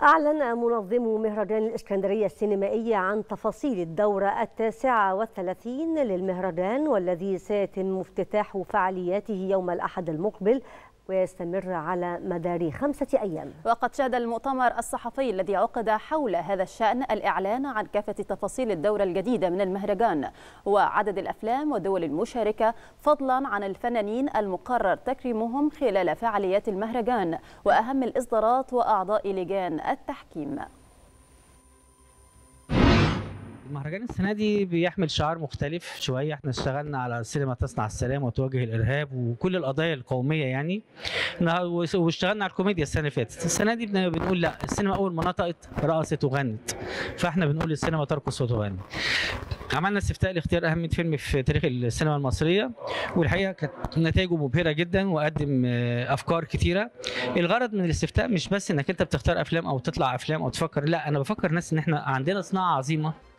أعلن منظمو مهرجان الإسكندرية السينمائية عن تفاصيل الدورة التاسعة والثلاثين للمهرجان والذي سيتم افتتاح فعالياته يوم الأحد المقبل ويستمر على مدار خمسة أيام وقد شهد المؤتمر الصحفي الذي عقد حول هذا الشأن الإعلان عن كافة تفاصيل الدورة الجديدة من المهرجان وعدد الأفلام والدول المشاركة فضلا عن الفنانين المقرر تكريمهم خلال فعاليات المهرجان وأهم الإصدارات وأعضاء لجان التحكيم المهرجان السنه دي بيحمل شعار مختلف شويه احنا اشتغلنا على سينما تصنع السلام وتواجه الارهاب وكل القضايا القوميه يعني واشتغلنا على الكوميديا السنه اللي فاتت السنه دي بنقول لا السينما اول ما نطقت رقصت وغنت فاحنا بنقول السينما ترقص وتغني عملنا استفتاء لاختيار اهم فيلم في تاريخ السينما المصريه والحقيقه كانت نتائجه مبهره جدا وقدم افكار كتيره الغرض من الاستفتاء مش بس انك انت بتختار افلام او تطلع افلام او تفكر لا انا بفكر الناس ان احنا عندنا صناعه عظيمه